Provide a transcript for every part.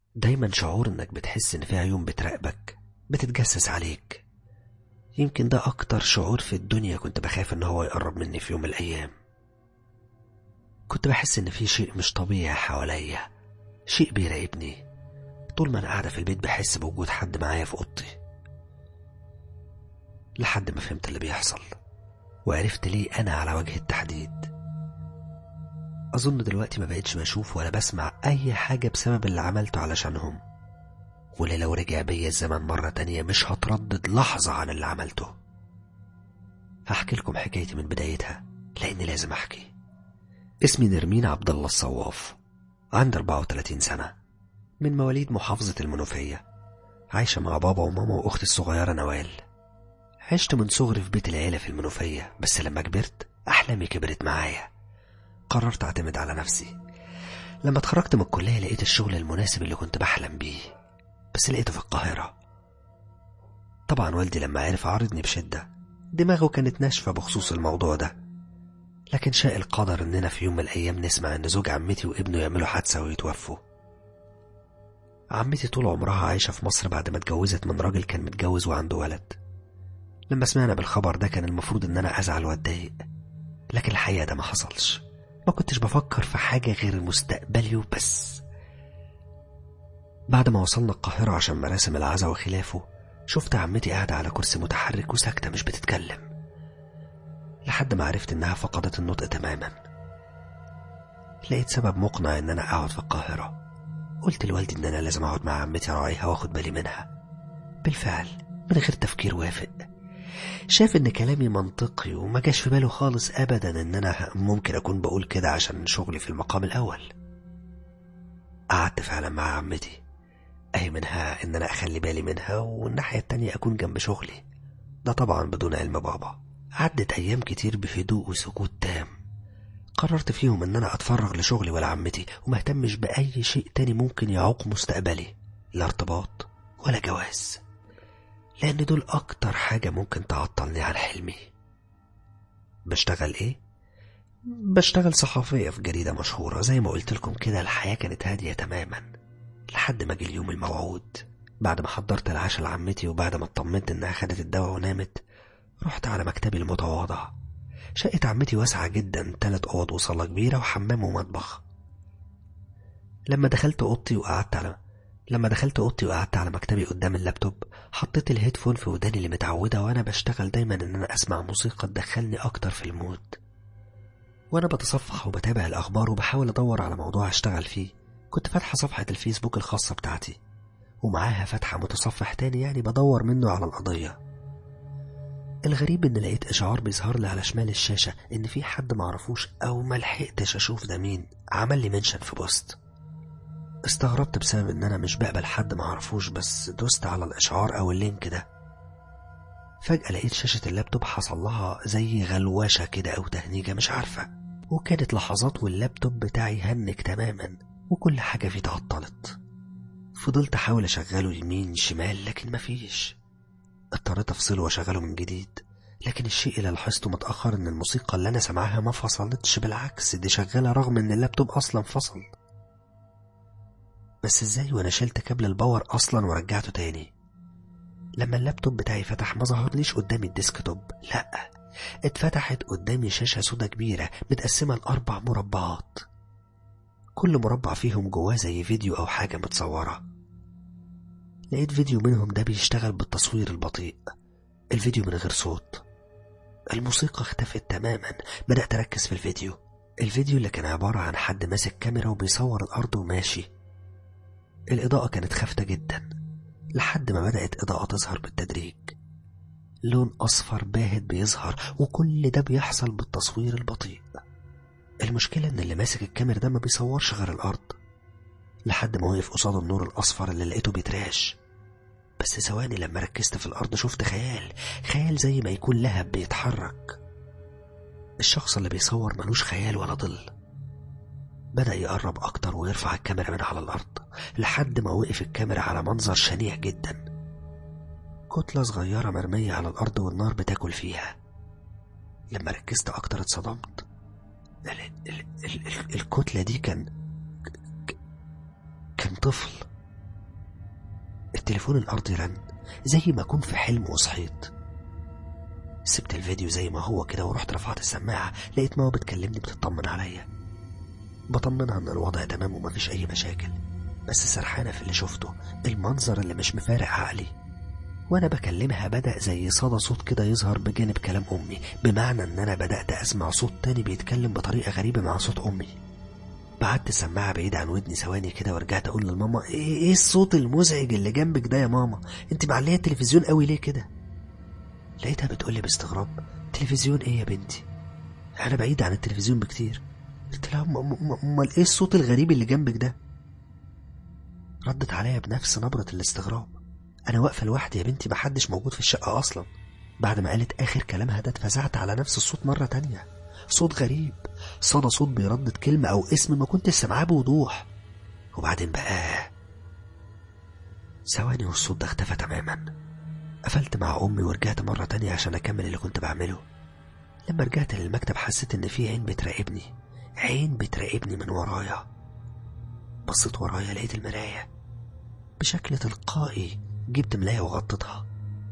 دايما شعور انك بتحس ان في عيون بتراقبك بتتجسس عليك يمكن ده اكتر شعور في الدنيا كنت بخاف ان هو يقرب مني في يوم من الايام كنت بحس ان في شيء مش طبيعي حواليا شيء بيراقبني طول ما انا قاعده في البيت بحس بوجود حد معايا في اوضتي لحد ما فهمت اللي بيحصل وعرفت ليه انا على وجه التحديد اظن دلوقتي ما بقتش بشوف ولا بسمع اي حاجه بسبب اللي عملته علشانهم واللي لو رجع بيا الزمن مرة تانية مش هتردد لحظة عن اللي عملته هحكي لكم حكايتي من بدايتها لأني لازم أحكي اسمي نرمين عبد الله الصواف عندي 34 سنة من مواليد محافظة المنوفية عايشة مع بابا وماما وأختي الصغيرة نوال عشت من صغري في بيت العيلة في المنوفية بس لما كبرت أحلامي كبرت معايا قررت أعتمد على نفسي لما اتخرجت من الكلية لقيت الشغل المناسب اللي كنت بحلم بيه بس لقيته في القاهرة طبعا والدي لما عرف عارضني بشدة دماغه كانت ناشفة بخصوص الموضوع ده لكن شاء القدر اننا في يوم من الايام نسمع ان زوج عمتي وابنه يعملوا حادثة ويتوفوا عمتي طول عمرها عايشة في مصر بعد ما اتجوزت من راجل كان متجوز وعنده ولد لما سمعنا بالخبر ده كان المفروض ان انا ازعل واتضايق لكن الحقيقة ده ما حصلش ما كنتش بفكر في حاجة غير مستقبلي وبس بعد ما وصلنا القاهرة عشان مراسم العزا وخلافه شفت عمتي قاعدة على كرسي متحرك وساكتة مش بتتكلم لحد ما عرفت إنها فقدت النطق تماما لقيت سبب مقنع إن أنا أقعد في القاهرة قلت لوالدي إن أنا لازم أقعد مع عمتي أراعيها وأخد بالي منها بالفعل من غير تفكير وافق شاف إن كلامي منطقي وما جاش في باله خالص أبدا إن أنا ممكن أكون بقول كده عشان شغلي في المقام الأول قعدت فعلا مع عمتي أي منها إن أنا أخلي بالي منها والناحية التانية أكون جنب شغلي ده طبعا بدون علم بابا عدت أيام كتير بهدوء وسكوت تام قررت فيهم إن أنا أتفرغ لشغلي ولعمتي ومهتمش بأي شيء تاني ممكن يعوق مستقبلي لا ارتباط ولا جواز لأن دول أكتر حاجة ممكن تعطلني عن حلمي بشتغل إيه؟ بشتغل صحفية في جريدة مشهورة زي ما قلت لكم كده الحياة كانت هادية تماما لحد ما جه اليوم الموعود بعد ما حضرت العشاء لعمتي وبعد ما اطمنت انها خدت الدواء ونامت رحت على مكتبي المتواضع شقة عمتي واسعة جدا تلات أوض وصالة كبيرة وحمام ومطبخ لما دخلت أوضتي وقعدت على لما دخلت أوضتي وقعدت على مكتبي قدام اللابتوب حطيت الهيدفون في وداني اللي متعودة وأنا بشتغل دايما إن أنا أسمع موسيقى تدخلني أكتر في المود وأنا بتصفح وبتابع الأخبار وبحاول أدور على موضوع أشتغل فيه كنت فاتحة صفحة الفيسبوك الخاصة بتاعتي ومعاها فاتحة متصفح تاني يعني بدور منه على القضية الغريب ان لقيت اشعار بيظهر لي على شمال الشاشة ان في حد معرفوش او ملحقتش اشوف ده مين عمل لي منشن في بوست استغربت بسبب ان انا مش بقبل حد معرفوش بس دوست على الاشعار او اللينك ده فجأة لقيت شاشة اللابتوب حصل لها زي غلوشة كده او تهنيجة مش عارفة وكانت لحظات واللابتوب بتاعي هنك تماما وكل حاجة فيه تعطلت فضلت أحاول أشغله يمين شمال لكن مفيش اضطريت أفصله وأشغله من جديد لكن الشيء اللي لاحظته متأخر إن الموسيقى اللي أنا سمعها ما فصلتش بالعكس دي شغالة رغم إن اللابتوب أصلا فصل بس إزاي وأنا شلت كابل الباور أصلا ورجعته تاني لما اللابتوب بتاعي فتح ما ظهرليش قدامي الديسكتوب لأ اتفتحت قدامي شاشة سودا كبيرة متقسمة لأربع مربعات كل مربع فيهم جواه زي فيديو أو حاجة متصورة لقيت فيديو منهم ده بيشتغل بالتصوير البطيء الفيديو من غير صوت الموسيقى اختفت تماما بدأت أركز في الفيديو الفيديو اللي كان عبارة عن حد ماسك كاميرا وبيصور الأرض وماشي الإضاءة كانت خافتة جدا لحد ما بدأت إضاءة تظهر بالتدريج لون أصفر باهت بيظهر وكل ده بيحصل بالتصوير البطيء المشكلة إن اللي ماسك الكاميرا ده ما بيصورش غير الأرض لحد ما وقف قصاد النور الأصفر اللي لقيته بيتراش بس ثواني لما ركزت في الأرض شفت خيال خيال زي ما يكون لهب بيتحرك الشخص اللي بيصور ملوش خيال ولا ظل بدأ يقرب أكتر ويرفع الكاميرا من على الأرض لحد ما وقف الكاميرا على منظر شنيع جدا كتلة صغيرة مرمية على الأرض والنار بتاكل فيها لما ركزت أكتر اتصدمت ال ال ال ال الكتلة دي كان كان طفل التليفون الأرضي رن زي ما أكون في حلم وصحيت سبت الفيديو زي ما هو كده ورحت رفعت السماعة لقيت ماما بتكلمني بتطمن عليا بطمنها ان الوضع تمام ومفيش اي مشاكل بس سرحانة في اللي شفته المنظر اللي مش مفارق عقلي وانا بكلمها بدأ زي صدى صوت كده يظهر بجانب كلام امي بمعنى ان انا بدأت اسمع صوت تاني بيتكلم بطريقة غريبة مع صوت امي بعدت السماعة بعيد عن ودني ثواني كده ورجعت اقول لماما ايه, إيه الصوت المزعج اللي جنبك ده يا ماما انت معليه التلفزيون قوي ليه كده لقيتها بتقولي باستغراب تلفزيون ايه يا بنتي انا بعيد عن التلفزيون بكتير قلت لها امال ايه الصوت الغريب اللي جنبك ده ردت عليا بنفس نبرة الاستغراب انا واقفة لوحدي يا بنتي محدش موجود في الشقة اصلا بعد ما قالت اخر كلامها ده اتفزعت على نفس الصوت مرة تانية صوت غريب صدى صوت بيردد كلمة او اسم ما كنتش سامعاه بوضوح وبعدين بقى ثواني والصوت ده اختفى تماما قفلت مع امي ورجعت مرة تانية عشان اكمل اللي كنت بعمله لما رجعت للمكتب حسيت ان في عين بتراقبني عين بتراقبني من ورايا بصيت ورايا لقيت المراية بشكل تلقائي جبت ملاية وغطيتها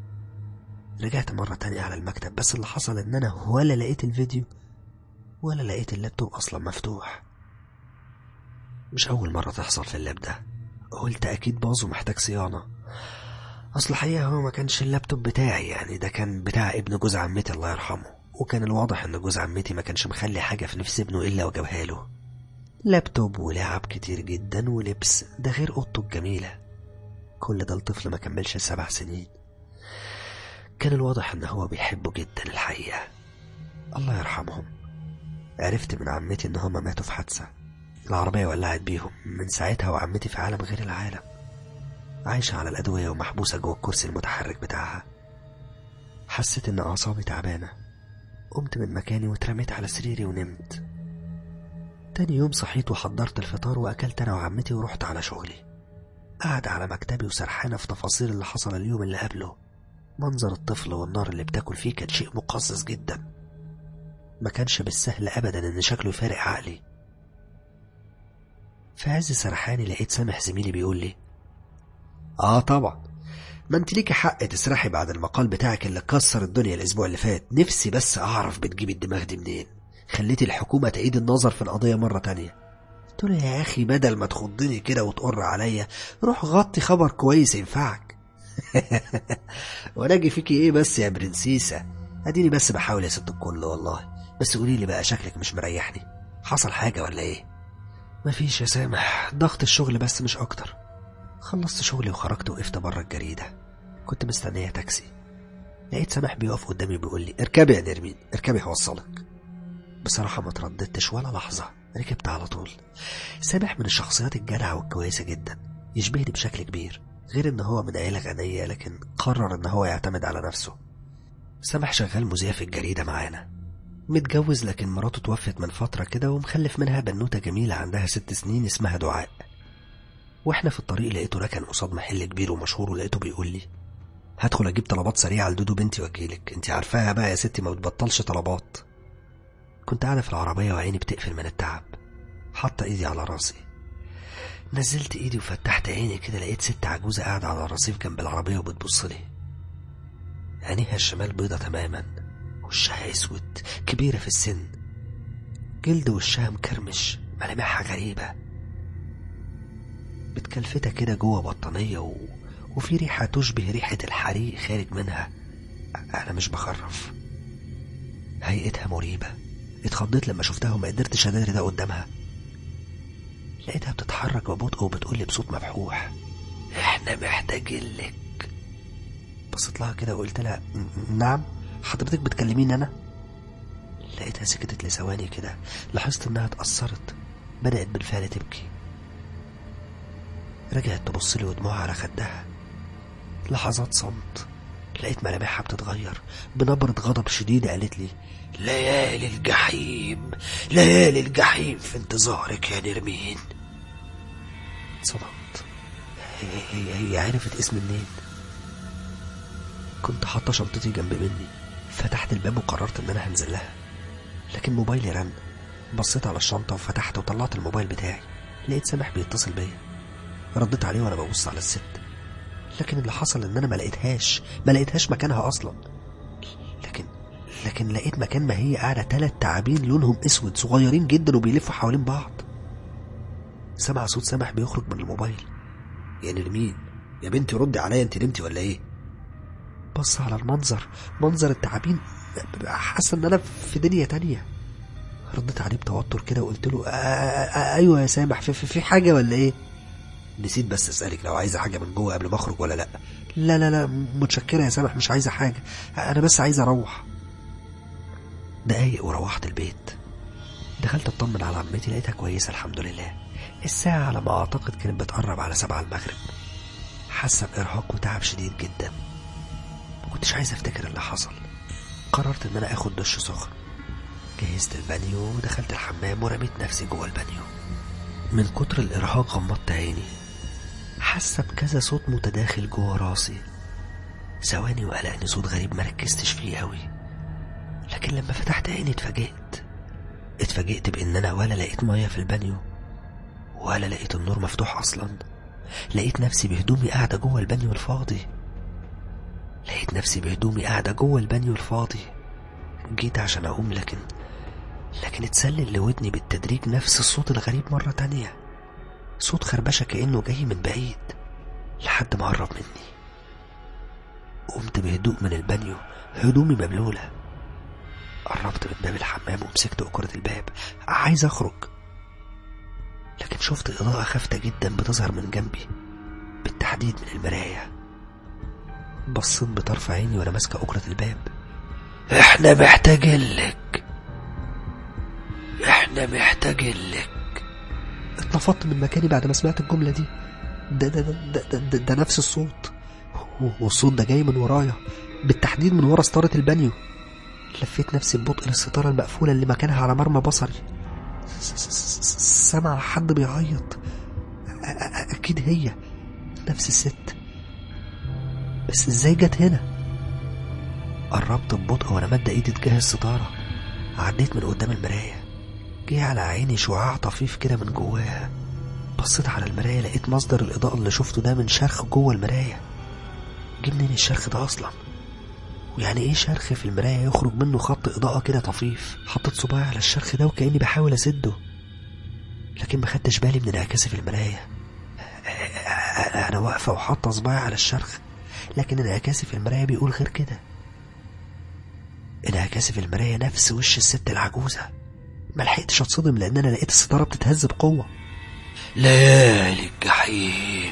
رجعت مرة تانية على المكتب بس اللي حصل ان انا ولا لقيت الفيديو ولا لقيت اللابتوب اصلا مفتوح مش اول مرة تحصل في اللاب ده قلت اكيد باظ ومحتاج صيانة اصل الحقيقة هو ما كانش اللابتوب بتاعي يعني ده كان بتاع ابن جوز عمتي الله يرحمه وكان الواضح ان جوز عمتي ما كانش مخلي حاجة في نفس ابنه الا وجابها له لابتوب ولعب كتير جدا ولبس ده غير اوضته الجميلة كل ده الطفل ما كملش سبع سنين كان الواضح ان هو بيحبه جدا الحقيقة الله يرحمهم عرفت من عمتي ان هما ماتوا في حادثة العربية ولعت بيهم من ساعتها وعمتي في عالم غير العالم عايشة على الأدوية ومحبوسة جوه الكرسي المتحرك بتاعها حسيت إن أعصابي تعبانة قمت من مكاني واترميت على سريري ونمت تاني يوم صحيت وحضرت الفطار وأكلت أنا وعمتي ورحت على شغلي قاعد على مكتبي وسرحانة في تفاصيل اللي حصل اليوم اللي قبله منظر الطفل والنار اللي بتاكل فيه كان شيء مقزز جدا ما كانش بالسهل أبدا إن شكله يفارق عقلي في عز سرحاني لقيت سامح زميلي بيقول لي اه طبعا ما انت ليكي حق تسرحي بعد المقال بتاعك اللي كسر الدنيا الاسبوع اللي فات نفسي بس اعرف بتجيبي الدماغ دي منين خليتي الحكومة تعيد النظر في القضية مرة تانية قلت له يا اخي بدل ما تخضني كده وتقر عليا روح غطي خبر كويس ينفعك وانا اجي فيكي ايه بس يا برنسيسة اديني بس بحاول يا ست الكل والله بس قولي لي بقى شكلك مش مريحني حصل حاجة ولا ايه مفيش يا سامح ضغط الشغل بس مش اكتر خلصت شغلي وخرجت وقفت بره الجريدة كنت مستنية تاكسي لقيت سامح بيقف قدامي بيقول لي اركبي يا نرمين اركبي هوصلك بصراحة ما ترددتش ولا لحظة ركبت على طول سامح من الشخصيات الجدعة والكويسة جدا يشبهني بشكل كبير غير ان هو من عيلة غنية لكن قرر ان هو يعتمد على نفسه سامح شغال مذيع في الجريدة معانا متجوز لكن مراته توفت من فترة كده ومخلف منها بنوتة جميلة عندها ست سنين اسمها دعاء واحنا في الطريق لقيته ركن قصاد محل كبير ومشهور ولقيته بيقول لي هدخل اجيب طلبات سريعه لدودو بنتي واجيلك انت عارفاها بقى يا ستي ما بتبطلش طلبات كنت قاعده في العربيه وعيني بتقفل من التعب حاطه ايدي على راسي نزلت ايدي وفتحت عيني كده لقيت ست عجوزه قاعده على الرصيف جنب العربيه وبتبص لي عينيها الشمال بيضة تماما وشها اسود كبيره في السن جلد وشها مكرمش ملامحها غريبه متكلفتة كده جوه بطانية و... وفي ريحة تشبه ريحة الحريق خارج منها أنا مش بخرف هيئتها مريبة اتخضيت لما شفتها وما قدرتش أداري ده قدامها لقيتها بتتحرك ببطء وبتقولي بصوت مبحوح احنا محتاجين لك بصيت لها كده وقلت لها نعم حضرتك بتكلميني انا لقيتها سكتت لثواني كده لاحظت انها اتأثرت بدأت بالفعل تبكي رجعت تبص لي ودموعها على خدها لحظات صمت لقيت ملامحها بتتغير بنبرة غضب شديدة قالت لي ليالي الجحيم ليالي الجحيم في انتظارك يا نرمين اتصدمت هي, هي, هي عرفت اسمي منين كنت حاطة شنطتي جنب مني فتحت الباب وقررت ان انا هنزل لها لكن موبايلي رن بصيت على الشنطة وفتحت وطلعت الموبايل بتاعي لقيت سامح بيتصل بيا رديت عليه وانا ببص على الست لكن اللي حصل ان انا ما لقيتهاش ما لقيتهاش مكانها اصلا لكن لكن لقيت مكان ما هي قاعده ثلاث تعابين لونهم اسود صغيرين جدا وبيلفوا حوالين بعض سمع صوت سامح بيخرج من الموبايل يعني لمين يا بنتي ردي عليا انت نمتي ولا ايه بص على المنظر منظر التعابين حاسه ان انا في دنيا تانية رديت عليه بتوتر كده وقلت له آه آه ايوه يا سامح في, في, في حاجه ولا ايه نسيت بس اسالك لو عايزه حاجه من جوه قبل ما اخرج ولا لا لا لا لا متشكره يا سامح مش عايزه حاجه انا بس عايز اروح دقايق وروحت البيت دخلت اطمن على عمتي لقيتها كويسه الحمد لله الساعه على ما اعتقد كانت بتقرب على سبعة المغرب حاسه بارهاق وتعب شديد جدا ما كنتش عايز افتكر اللي حصل قررت ان انا اخد دش سخن جهزت البانيو ودخلت الحمام ورميت نفسي جوه البانيو من كتر الارهاق غمضت عيني حاسه بكذا صوت متداخل جوه راسي ثواني وقلقني صوت غريب مركزتش فيه قوي لكن لما فتحت عيني اتفاجئت اتفاجئت بان انا ولا لقيت ميه في البانيو ولا لقيت النور مفتوح اصلا لقيت نفسي بهدومي قاعده جوه البانيو الفاضي لقيت نفسي بهدومي قاعده جوه البانيو الفاضي جيت عشان اقوم لكن لكن اتسلل لودني بالتدريج نفس الصوت الغريب مرة تانية صوت خربشة كأنه جاي من بعيد لحد ما قرب مني قمت بهدوء من البانيو هدومي مبلولة قربت من باب الحمام ومسكت أكرة الباب عايز أخرج لكن شفت إضاءة خافتة جدا بتظهر من جنبي بالتحديد من المراية بصيت بطرف عيني وأنا ماسكة أكرة الباب احنا محتاجين لك احنا محتاجين لك اتنفضت من مكاني بعد ما سمعت الجملة دي ده ده ده ده, ده, ده, ده نفس الصوت والصوت ده جاي من ورايا بالتحديد من ورا ستارة البانيو لفيت نفسي ببطء للستارة المقفولة اللي مكانها على مرمى بصري سمع حد بيعيط أكيد هي نفس الست بس ازاي جت هنا قربت ببطء وانا مد ايدي تجاه الستارة عديت من قدام المراية جه على عيني شعاع طفيف كده من جواها بصيت على المراية لقيت مصدر الإضاءة اللي شفته ده من شرخ جوه المراية جه منين الشرخ ده أصلا ويعني ايه شرخ في المراية يخرج منه خط إضاءة كده طفيف حطيت صباعي على الشرخ ده وكأني بحاول أسده لكن ما خدتش بالي من انعكاسي في المراية أنا واقفة وحاطة صباعي على الشرخ لكن انعكاسي في المراية بيقول غير كده انعكاسي في المراية نفس وش الست العجوزة ما لحقتش اتصدم لان انا لقيت الستارة بتتهز بقوة ليالي الجحيم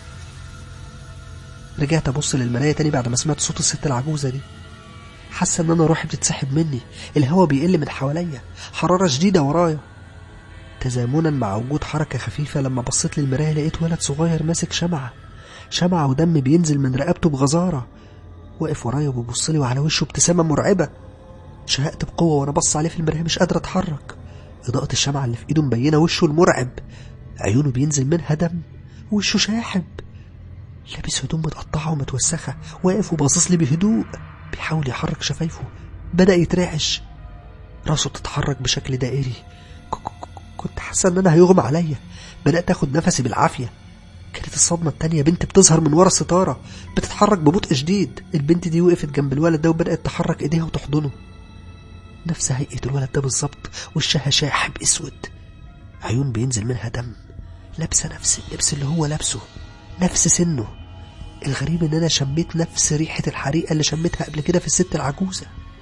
رجعت ابص للمراية تاني بعد ما سمعت صوت الست العجوزة دي حاسة ان انا روحي بتتسحب مني الهوا بيقل من حواليا حرارة شديدة ورايا تزامنا مع وجود حركة خفيفة لما بصيت للمراية لقيت ولد صغير ماسك شمعة شمعة ودم بينزل من رقبته بغزارة واقف ورايا وبيبص لي وعلى وشه ابتسامة مرعبة شهقت بقوة وانا بص عليه في المراية مش قادر اتحرك إضاءة الشمعة اللي في ايده مبينة وشه المرعب عيونه بينزل منها دم وشه شاحب لابس هدوم متقطعة ومتوسخة واقف وباصص لي بهدوء بيحاول يحرك شفايفه بدأ يترعش راسه بتتحرك بشكل دائري كنت حاسة ان انا هيغمى عليا بدأت اخد نفسي بالعافية كانت الصدمة التانية بنت بتظهر من ورا الستارة بتتحرك ببطء شديد البنت دي وقفت جنب الولد ده وبدأت تحرك ايديها وتحضنه نفس هيئة الولد ده بالظبط وشها شاحب اسود عيون بينزل منها دم لابسة نفس اللبس اللي هو لابسه نفس سنه الغريب ان انا شميت نفس ريحة الحريقة اللي شميتها قبل كده في الست العجوزة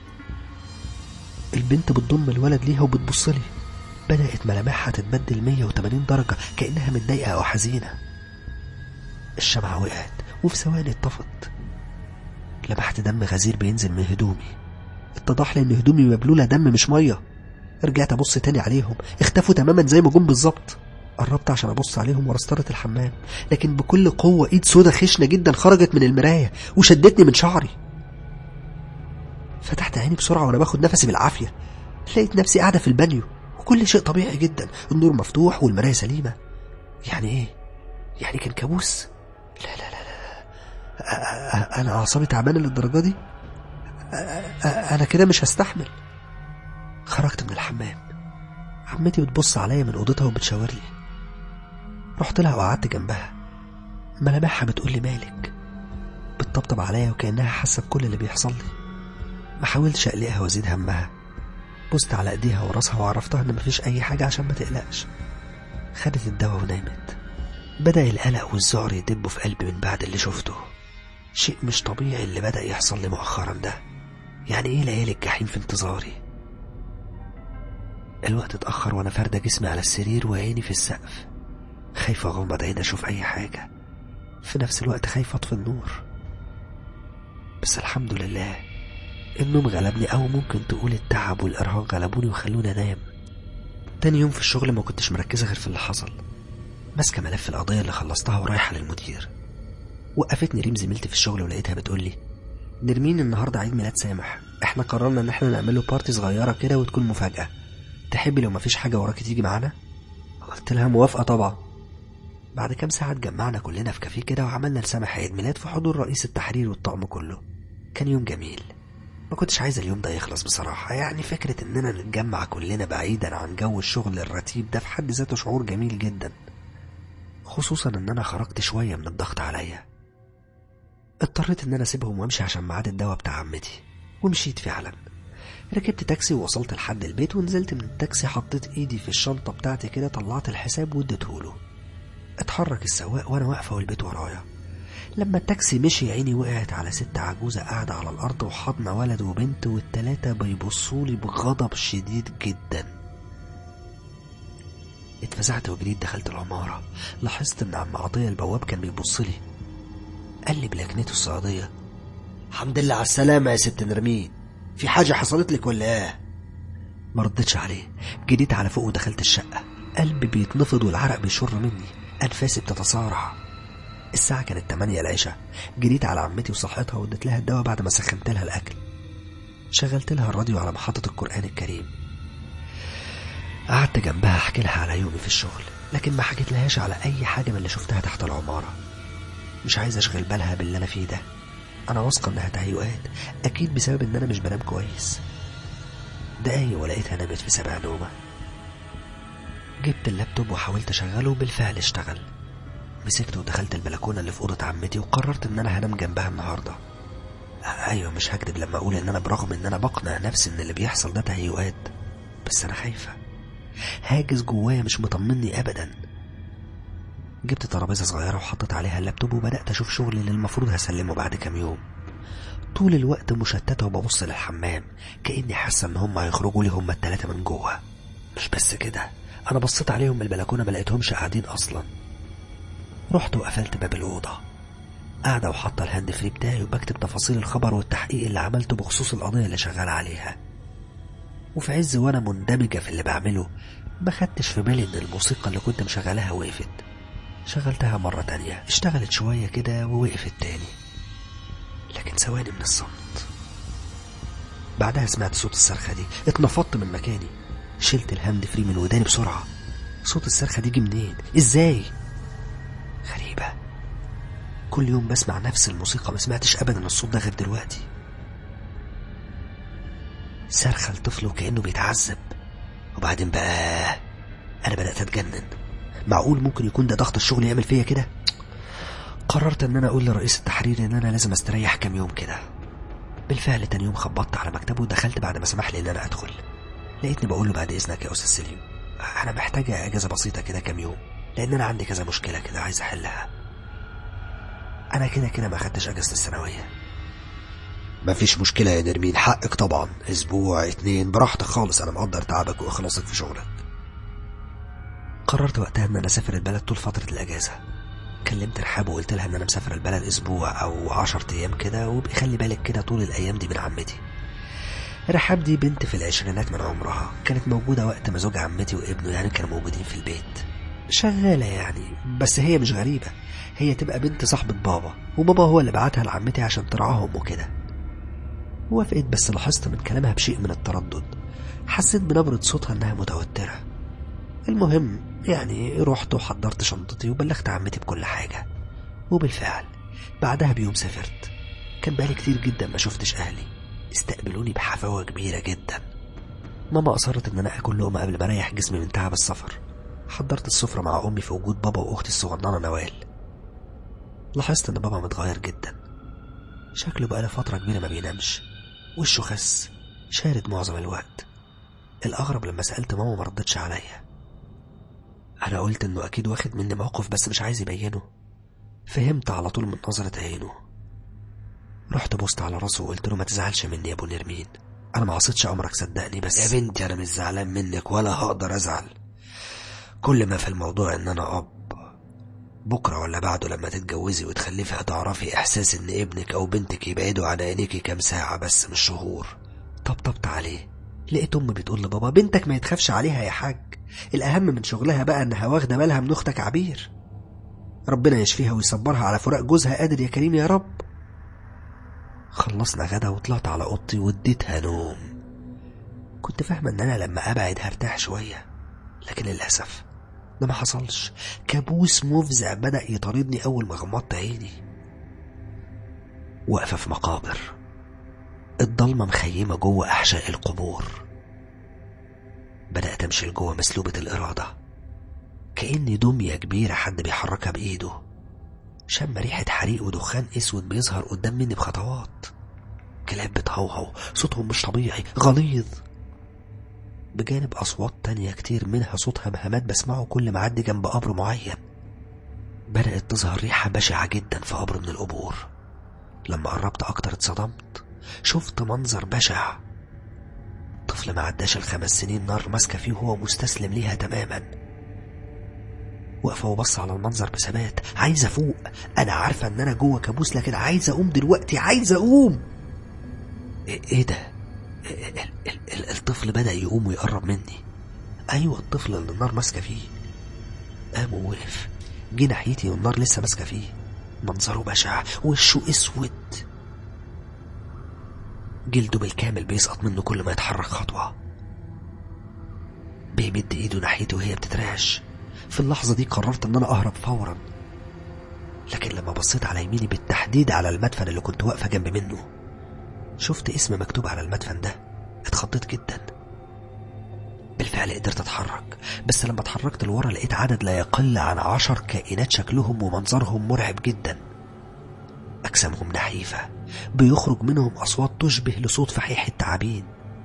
البنت بتضم الولد ليها وبتبص لي بدأت ملامحها تتبدل 180 درجة كأنها متضايقة أو حزينة الشمعة وقعت وفي ثواني اتطفت لمحت دم غزير بينزل من هدومي اتضح لي ان هدومي مبلولة دم مش مية رجعت ابص تاني عليهم اختفوا تماما زي ما جم بالظبط قربت عشان ابص عليهم ورا ستارة الحمام لكن بكل قوة ايد سودة خشنة جدا خرجت من المراية وشدتني من شعري فتحت عيني بسرعة وانا باخد نفسي بالعافية لقيت نفسي قاعدة في البانيو وكل شيء طبيعي جدا النور مفتوح والمراية سليمة يعني ايه يعني كان كابوس لا لا لا لا انا اعصابي تعبانة للدرجة دي انا كده مش هستحمل خرجت من الحمام عمتي بتبص عليا من اوضتها وبتشاور لي رحت لها وقعدت جنبها ملامحها بتقول لي مالك بتطبطب عليا وكأنها حاسة بكل اللي بيحصل لي ما حاولتش أقلقها وأزيد همها بصت على ايديها وراسها وعرفتها ان مفيش اي حاجة عشان ما تقلقش خدت الدواء ونامت بدأ القلق والذعر يدبوا في قلبي من بعد اللي شفته شيء مش طبيعي اللي بدأ يحصل لي مؤخرا ده يعني ايه ليالي الجحيم في انتظاري الوقت اتأخر وانا فاردة جسمي على السرير وعيني في السقف خايفة اغمض عيني اشوف اي حاجة في نفس الوقت خايفة اطفي النور بس الحمد لله النوم غلبني او ممكن تقول التعب والارهاق غلبوني وخلوني انام تاني يوم في الشغل ما كنتش مركزة غير في اللي حصل ماسكة ملف القضية اللي خلصتها ورايحة للمدير وقفتني ريم زميلتي في الشغل ولقيتها بتقولي نرمين النهاردة عيد ميلاد سامح احنا قررنا ان احنا نعمله بارتي صغيرة كده وتكون مفاجأة تحبي لو مفيش حاجة وراكي تيجي معانا قلت لها موافقة طبعا بعد كام ساعة اتجمعنا كلنا في كافيه كده وعملنا لسامح عيد ميلاد في حضور رئيس التحرير والطقم كله كان يوم جميل ما كنتش عايز اليوم ده يخلص بصراحة يعني فكرة اننا نتجمع كلنا بعيدا عن جو الشغل الرتيب ده في حد ذاته شعور جميل جدا خصوصا ان انا خرجت شوية من الضغط عليا اضطريت ان انا اسيبهم وامشي عشان ميعاد الدواء بتاع عمتي ومشيت فعلا ركبت تاكسي ووصلت لحد البيت ونزلت من التاكسي حطيت ايدي في الشنطة بتاعتي كده طلعت الحساب واديتهوله اتحرك السواق وانا واقفة والبيت ورايا لما التاكسي مشي عيني وقعت على ست عجوزة قاعدة على الأرض وحاضنة ولد وبنت والتلاتة بيبصولي بغضب شديد جدا اتفزعت وجريت دخلت العمارة لاحظت إن عم عطية البواب كان بيبصلي قال لي بلكنته الصعيدية الحمد لله على السلامة يا ست نرمين في حاجة حصلت لك ولا ايه ما ردتش عليه جريت على فوق ودخلت الشقة قلبي بيتنفض والعرق بيشر مني أنفاسي بتتصارع الساعة كانت 8 العشاء جريت على عمتي وصحتها واديت لها الدواء بعد ما سخنت لها الأكل شغلت لها الراديو على محطة القرآن الكريم قعدت جنبها احكي لها على يومي في الشغل لكن ما حكيت لهاش على أي حاجة من اللي شفتها تحت العمارة مش عايز أشغل بالها باللي أنا فيه ده أنا واثقة إنها تهيؤات أكيد بسبب إن أنا مش بنام كويس دقايق ولقيتها نامت في سبع نومة جبت اللابتوب وحاولت أشغله وبالفعل اشتغل مسكته ودخلت البلكونة اللي في أوضة عمتي وقررت إن أنا هنام جنبها النهاردة أيوة مش هكدب لما أقول إن أنا برغم إن أنا بقنع نفسي إن اللي بيحصل ده تهيؤات بس أنا خايفة هاجس جوايا مش مطمني أبدا جبت ترابيزة صغيرة وحطيت عليها اللابتوب وبدأت أشوف شغلي اللي المفروض هسلمه بعد كام يوم طول الوقت مشتتة وببص للحمام كأني حاسة إن هم هيخرجوا لي هم التلاتة من جوه مش بس كده أنا بصيت عليهم من البلكونة ما لقيتهمش قاعدين أصلا رحت وقفلت باب الأوضة قاعدة وحاطة الهاند فري بتاعي وبكتب تفاصيل الخبر والتحقيق اللي عملته بخصوص القضية اللي شغال عليها وفي عز وأنا مندمجة في اللي بعمله ما خدتش في بالي إن الموسيقى اللي كنت مشغلاها وقفت شغلتها مرة تانية اشتغلت شوية كده ووقفت تاني لكن ثواني من الصمت بعدها سمعت صوت الصرخة دي اتنفضت من مكاني شلت الهاند فري من وداني بسرعة صوت الصرخة دي جه منين ازاي غريبة كل يوم بسمع نفس الموسيقى ما سمعتش ابدا الصوت ده غير دلوقتي صرخة لطفل وكأنه بيتعذب وبعدين بقى انا بدأت اتجنن معقول ممكن يكون ده ضغط الشغل يعمل فيا كده قررت ان انا اقول لرئيس التحرير ان انا لازم استريح كام يوم كده بالفعل تاني يوم خبطت على مكتبه ودخلت بعد ما سمح لي ان انا ادخل لقيتني بقول له بعد اذنك يا استاذ سليم انا محتاجه اجازه بسيطه كده كام يوم لان انا عندي كذا مشكله كده عايز احلها انا كده كده ما خدتش اجازه الثانويه مفيش مشكلة يا نرمين حقك طبعا اسبوع اتنين براحتك خالص انا مقدر تعبك واخلاصك في شغلك قررت وقتها ان انا اسافر البلد طول فتره الاجازه كلمت رحاب وقلت لها ان انا مسافر البلد اسبوع او عشر ايام كده وبيخلي بالك كده طول الايام دي من عمتي رحاب دي بنت في العشرينات من عمرها كانت موجودة وقت ما زوج عمتي وابنه يعني كانوا موجودين في البيت شغالة يعني بس هي مش غريبة هي تبقى بنت صاحبة بابا وبابا هو اللي بعتها لعمتي عشان ترعاهم وكده وافقت بس لاحظت من كلامها بشيء من التردد حسيت بنبرة صوتها انها متوترة المهم يعني رحت وحضرت شنطتي وبلغت عمتي بكل حاجة وبالفعل بعدها بيوم سافرت كان بقالي كتير جدا ما شفتش أهلي استقبلوني بحفاوة كبيرة جدا ماما أصرت إن أنا آكل لقمة قبل ما أريح جسمي من تعب السفر حضرت السفرة مع أمي في وجود بابا وأختي الصغننة نوال لاحظت إن بابا متغير جدا شكله بقاله فترة كبيرة ما بينامش وشه خس شارد معظم الوقت الأغرب لما سألت ماما ما ردتش عليا أنا قلت إنه أكيد واخد مني موقف بس مش عايز يبينه فهمت على طول من نظرة عينه رحت بوست على راسه وقلت له ما تزعلش مني يا ابو نرمين انا ما عصيتش امرك صدقني بس يا بنتي انا مش زعلان منك ولا هقدر ازعل كل ما في الموضوع ان انا اب بكرة ولا بعده لما تتجوزي وتخلفي هتعرفي احساس ان ابنك او بنتك يبعدوا عن عينيكي كام ساعة بس مش شهور طبطبت عليه لقيت امي بتقول لبابا بنتك ما يتخافش عليها يا حاج الاهم من شغلها بقى انها واخده بالها من اختك عبير ربنا يشفيها ويصبرها على فراق جوزها قادر يا كريم يا رب خلصنا غدا وطلعت على اوضتي واديتها نوم كنت فاهمه ان انا لما ابعد هرتاح شويه لكن للاسف ده ما حصلش كابوس مفزع بدا يطاردني اول ما غمضت عيني واقفه في مقابر الضلمه مخيمه جوه احشاء القبور بدات امشي لجوه مسلوبه الاراده كاني دميه كبيره حد بيحركها بايده شم ريحة حريق ودخان اسود بيظهر قدام مني بخطوات كلاب بتهوهو صوتهم مش طبيعي غليظ بجانب أصوات تانية كتير منها صوت همهمات بسمعه كل ما أعدي جنب قبر معين بدأت تظهر ريحة بشعة جدا في قبر من القبور لما قربت أكتر اتصدمت شفت منظر بشع طفل ما عداش الخمس سنين نار ماسكة فيه وهو مستسلم ليها تماما واقفة وبص على المنظر بثبات عايز أفوق أنا عارفة إن أنا جوه كابوس لكن عايز أقوم دلوقتي عايز أقوم إيه إيه ده؟ ال- ال- ال- الطفل بدأ يقوم ويقرب مني أيوة الطفل اللي النار ماسكة فيه قام ووقف جه ناحيتي والنار لسه ماسكة فيه منظره بشع وشه أسود جلده بالكامل بيسقط منه كل ما يتحرك خطوة بيمد ايده ناحيته وهي بتترعش في اللحظة دي قررت ان انا اهرب فورا لكن لما بصيت على يميني بالتحديد على المدفن اللي كنت واقفة جنب منه شفت اسم مكتوب على المدفن ده اتخضيت جدا بالفعل قدرت اتحرك بس لما اتحركت لورا لقيت عدد لا يقل عن عشر كائنات شكلهم ومنظرهم مرعب جدا أجسامهم نحيفة بيخرج منهم أصوات تشبه لصوت فحيح التعابين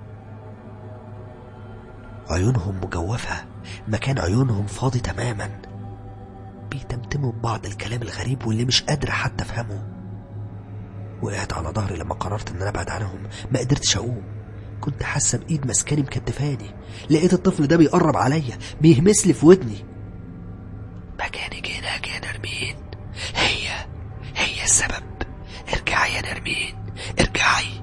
عيونهم مجوفة مكان عيونهم فاضي تماما بيتمتموا ببعض الكلام الغريب واللي مش قادر حتى أفهمه وقعت على ظهري لما قررت إن أنا أبعد عنهم ما قدرتش أقوم كنت حاسة بإيد مسكاني مكتفاني لقيت الطفل ده بيقرب عليا بيهمس لي في ودني مكانك هناك يا نرمين هي هي السبب ارجعي يا نرمين ارجعي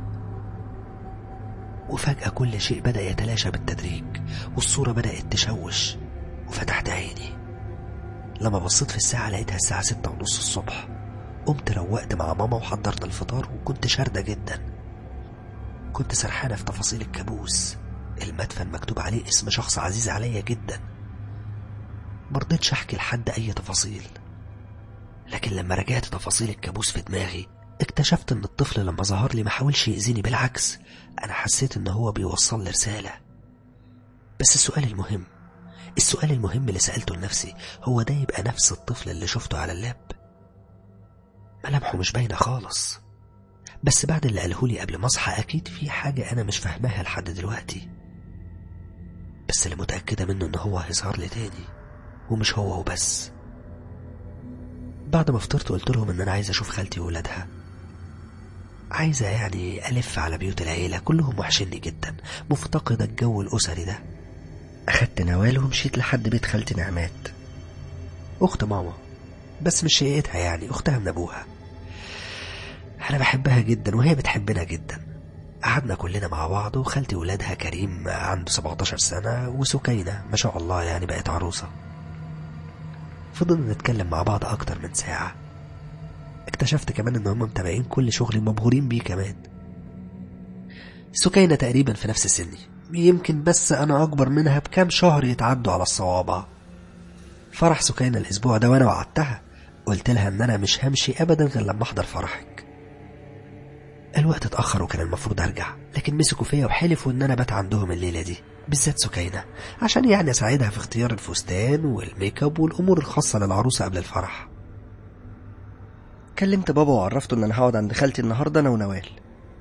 وفجأة كل شيء بدأ يتلاشى بالتدريج والصورة بدأت تشوش وفتحت عيني لما بصيت في الساعة لقيتها الساعة ستة ونص الصبح قمت روقت مع ماما وحضرت الفطار وكنت شاردة جدا كنت سرحانة في تفاصيل الكابوس المدفن مكتوب عليه اسم شخص عزيز عليا جدا مرضتش احكي لحد اي تفاصيل لكن لما رجعت تفاصيل الكابوس في دماغي اكتشفت ان الطفل لما ظهر لي ما حاولش يأذيني بالعكس انا حسيت ان هو بيوصل لي رسالة بس السؤال المهم السؤال المهم اللي سألته لنفسي هو ده يبقى نفس الطفل اللي شفته على اللاب ملامحه مش باينة خالص بس بعد اللي قالهولي قبل ما اصحى اكيد في حاجة انا مش فاهماها لحد دلوقتي بس اللي متأكدة منه ان هو هيظهر لي تاني ومش هو وبس بعد ما فطرت قلت لهم ان انا عايز اشوف خالتي وولادها عايزة يعني ألف على بيوت العيلة كلهم وحشني جدا مفتقدة الجو الأسري ده أخدت نوال ومشيت لحد بيت خالتي نعمات أخت ماما بس مش شقيتها يعني أختها من أبوها أنا بحبها جدا وهي بتحبنا جدا قعدنا كلنا مع بعض وخالتي ولادها كريم عنده 17 سنة وسكينة ما شاء الله يعني بقت عروسة فضلنا نتكلم مع بعض أكتر من ساعة اكتشفت كمان ان هم متابعين كل شغلي مبهورين بيه كمان سكينة تقريبا في نفس سني يمكن بس انا اكبر منها بكام شهر يتعدوا على الصوابع فرح سكينة الاسبوع ده وانا وعدتها قلت لها ان انا مش همشي ابدا غير لما احضر فرحك الوقت اتأخر وكان المفروض ارجع لكن مسكوا فيا وحلفوا ان انا بات عندهم الليلة دي بالذات سكينة عشان يعني اساعدها في اختيار الفستان والميك اب والامور الخاصة للعروسة قبل الفرح كلمت بابا وعرفته ان انا هقعد عند خالتي النهارده انا ونوال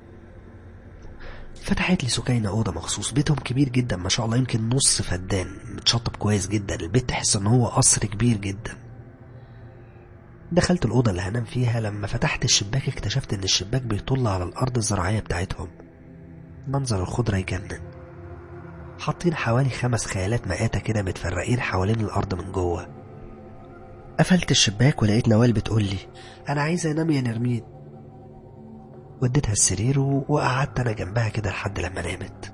فتحت لي سكينة أوضة مخصوص بيتهم كبير جدا ما شاء الله يمكن نص فدان متشطب كويس جدا البيت تحس ان هو قصر كبير جدا دخلت الأوضة اللي هنام فيها لما فتحت الشباك اكتشفت ان الشباك بيطل على الأرض الزراعية بتاعتهم منظر الخضرة يجنن حاطين حوالي خمس خيالات مآتة كده متفرقين حوالين الأرض من جوه قفلت الشباك ولقيت نوال بتقول لي أنا عايزة أنام يا نرمين وديتها السرير و- وقعدت أنا جنبها كده لحد لما نامت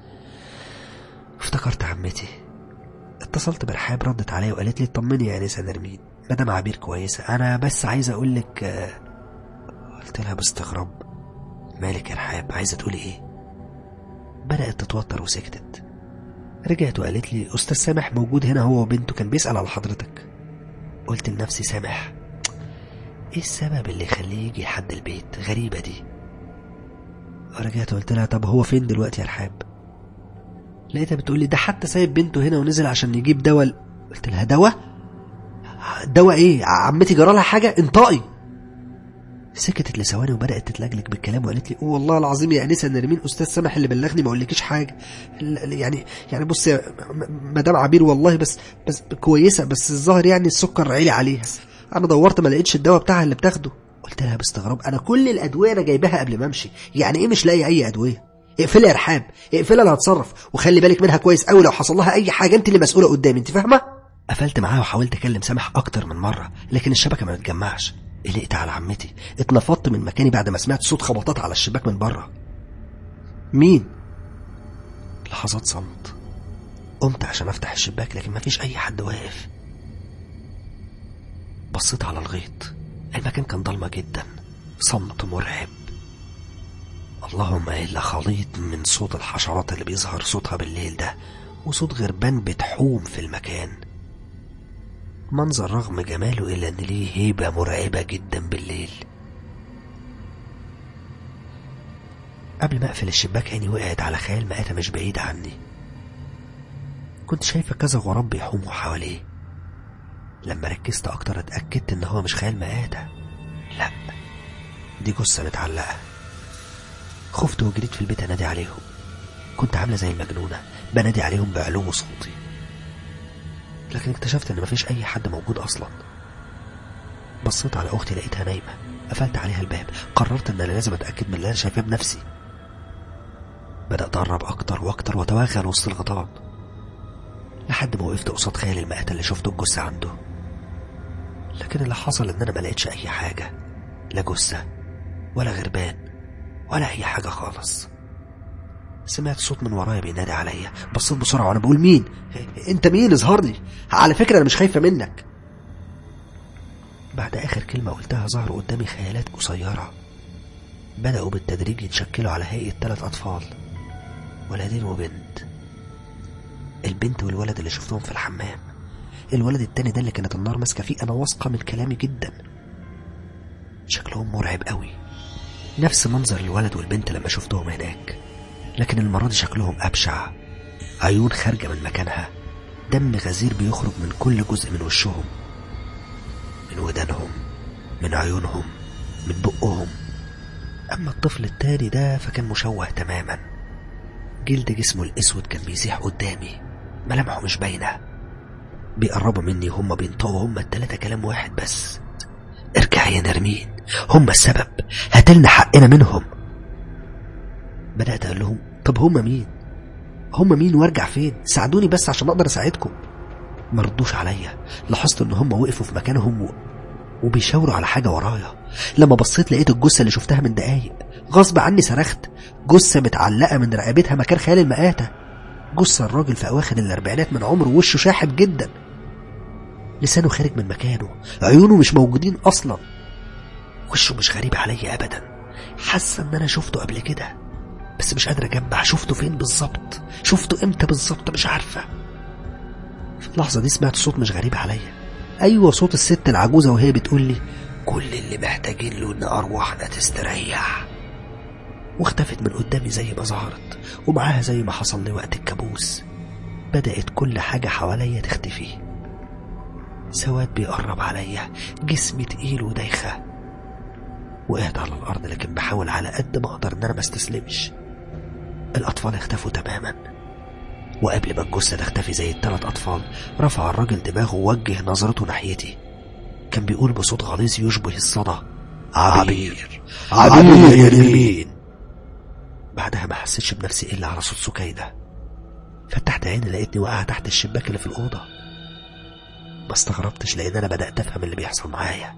افتكرت عمتي اتصلت برحاب ردت عليا وقالت لي اطمني يا انسه نرمين مدام عبير كويسه انا بس عايزه اقول لك آه، قلت لها باستغراب مالك يا رحاب عايزه تقولي ايه بدات تتوتر وسكتت رجعت وقالت لي استاذ سامح موجود هنا هو وبنته كان بيسال على حضرتك قلت لنفسي سامح ايه السبب اللي يخليه يجي لحد البيت غريبه دي رجعت قلت لها طب هو فين دلوقتي يا رحاب لقيتها بتقول لي ده حتى سايب بنته هنا ونزل عشان يجيب دواء قلت لها دواء دواء ايه عمتي جرالها حاجه انطقي سكتت لثواني وبدات تتلجلج بالكلام وقالت لي "أوه والله العظيم يا انسه نرمين استاذ سامح اللي بلغني ما اقولكيش حاجه ال- يعني يعني بص يا م- مدام عبير والله بس بس كويسه بس الظاهر يعني السكر عالي عليها انا دورت ما لقيتش الدواء بتاعها اللي بتاخده قلت لها باستغراب انا كل الادويه انا جايباها قبل ما امشي يعني ايه مش لاقي اي ادويه اقفلها يا رحاب اقفلها انا هتصرف وخلي بالك منها كويس قوي لو حصل لها اي حاجه انت اللي مسؤوله قدامي انت فاهمه قفلت معاها وحاولت اكلم سامح اكتر من مره لكن الشبكه ما بتجمعش قلقت على عمتي اتنفضت من مكاني بعد ما سمعت صوت خبطات على الشباك من بره مين لحظات صمت قمت عشان افتح الشباك لكن مفيش اي حد واقف بصيت على الغيط المكان كان ضلمه جدا صمت مرعب اللهم الا خليط من صوت الحشرات اللي بيظهر صوتها بالليل ده وصوت غربان بتحوم في المكان منظر رغم جماله إلا أن ليه هيبة مرعبة جدا بالليل قبل ما أقفل الشباك عيني وقعت على خيال مآتة مش بعيدة عني كنت شايفة كذا غراب بيحوموا حواليه لما ركزت أكتر اتأكدت إن هو مش خيال مآتة لا دي جثة متعلقة خفت وجريت في البيت أنادي عليهم كنت عاملة زي المجنونة بنادي عليهم بعلو صوتي لكن اكتشفت ان مفيش اي حد موجود اصلا بصيت على اختي لقيتها نايمه قفلت عليها الباب قررت ان انا لازم اتاكد من اللي انا شايفاه بنفسي بدات اقرب اكتر واكتر واتوغل وسط الغيطان لحد ما وقفت قصاد خيال المقتل اللي شفته الجثه عنده لكن اللي حصل ان انا ما لقيتش اي حاجه لا جثه ولا غربان ولا اي حاجه خالص سمعت صوت من ورايا بينادي عليا بصيت بسرعه وانا بقول مين انت مين اظهر لي على فكره انا مش خايفه منك بعد اخر كلمه قلتها ظهروا قدامي خيالات قصيره بداوا بالتدريج يتشكلوا على هيئه ثلاث اطفال ولدين وبنت البنت والولد اللي شفتهم في الحمام الولد التاني ده اللي كانت النار ماسكه فيه انا واثقه من كلامي جدا شكلهم مرعب قوي نفس منظر الولد والبنت لما شفتهم هناك لكن المرة دي شكلهم أبشع عيون خارجة من مكانها دم غزير بيخرج من كل جزء من وشهم من ودانهم من عيونهم من بقهم أما الطفل التاني ده فكان مشوه تماما جلد جسمه الأسود كان بيزيح قدامي ملامحه مش باينة بيقربوا مني هما بينطقوا هما التلاتة كلام واحد بس ارجع يا نرمين هما السبب هاتلنا حقنا منهم بدأت أقول لهم طب هما مين هما مين وارجع فين ساعدوني بس عشان أقدر أساعدكم ما ردوش عليا لاحظت ان هما وقفوا في مكانهم و... وبيشاوروا على حاجة ورايا لما بصيت لقيت الجثة اللي شفتها من دقايق غصب عني صرخت جثة متعلقة من رقبتها مكان خيال المآتة جثة الراجل في أواخر الأربعينات من عمره وشه شاحب جدا لسانه خارج من مكانه عيونه مش موجودين أصلا وشه مش غريب عليا أبدا حاسة إن أنا شفته قبل كده بس مش قادر أجمع شفته فين بالظبط شفته إمتى بالظبط مش عارفة في اللحظة دي سمعت صوت مش غريب عليا أيوة صوت الست العجوزة وهي بتقول لي كل اللي محتاجين له إن أرواحنا تستريح واختفت من قدامي زي ما ظهرت ومعاها زي ما حصل لي وقت الكابوس بدأت كل حاجة حواليا تختفي سواد بيقرب عليا جسمي تقيل ودايخة وقعت على الأرض لكن بحاول على قد ما أقدر إن أنا ما استسلمش الأطفال اختفوا تماما وقبل ما الجثة تختفي زي التلات أطفال رفع الراجل دماغه ووجه نظرته ناحيتي كان بيقول بصوت غليظ يشبه الصدى عبير عبير يا نرمين بعدها ما حسيتش بنفسي إلا على صوت سكينة فتحت عيني لقيتني واقعة تحت الشباك اللي في الأوضة ما استغربتش لأن أنا بدأت أفهم اللي بيحصل معايا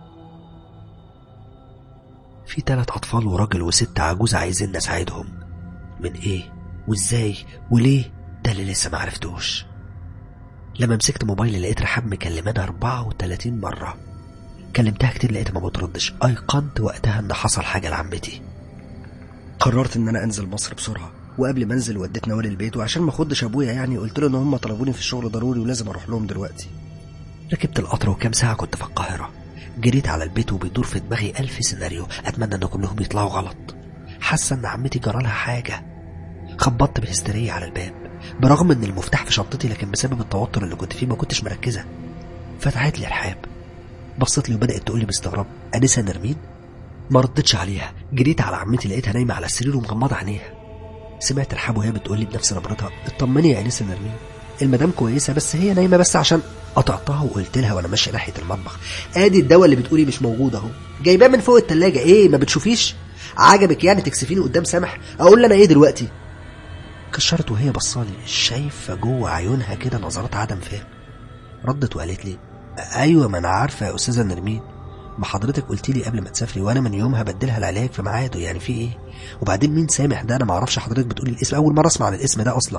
في تلات أطفال وراجل وست عجوز عايزين نساعدهم من إيه وإزاي وليه ده اللي لسه معرفتوش لما مسكت موبايلي لقيت رحاب مكلمانا 34 مرة كلمتها كتير لقيتها ما بتردش أيقنت وقتها إن حصل حاجة لعمتي قررت ان انا انزل مصر بسرعه وقبل ما انزل وديت نوال البيت وعشان ما اخدش ابويا يعني قلت له ان هم طلبوني في الشغل ضروري ولازم اروح لهم دلوقتي ركبت القطر وكام ساعة كنت في القاهرة جريت على البيت وبيدور في دماغي ألف سيناريو أتمنى إن كلهم يطلعوا غلط حاسة إن عمتي جرالها حاجة خبطت بهستيرية على الباب برغم إن المفتاح في شنطتي لكن بسبب التوتر اللي كنت فيه ما كنتش مركزة فتحت لي رحاب بصت لي وبدأت تقول لي باستغراب أنسة نرمين ما ردتش عليها جريت على عمتي لقيتها نايمة على السرير ومغمضة عينيها سمعت رحاب وهي بتقول لي بنفس نبرتها اطمني يا أنسة نرمين المدام كويسة بس هي نايمة بس عشان قطعتها وقلت لها وانا ماشية ناحية المطبخ ادي الدواء اللي بتقولي مش موجود اهو جايباه من فوق التلاجة ايه ما بتشوفيش عجبك يعني تكسفيني قدام سامح اقول انا ايه دلوقتي كشرت وهي بصالي شايفة جوه عيونها كده نظرات عدم فهم ردت وقالت لي ايوه ما انا عارفة يا استاذة نرمين ما حضرتك قلت لي قبل ما تسافري وانا من يومها بديلها العلاج في ميعاده يعني في ايه وبعدين مين سامح ده انا ما اعرفش حضرتك بتقولي الاسم اول مره اسمع عن الاسم ده اصلا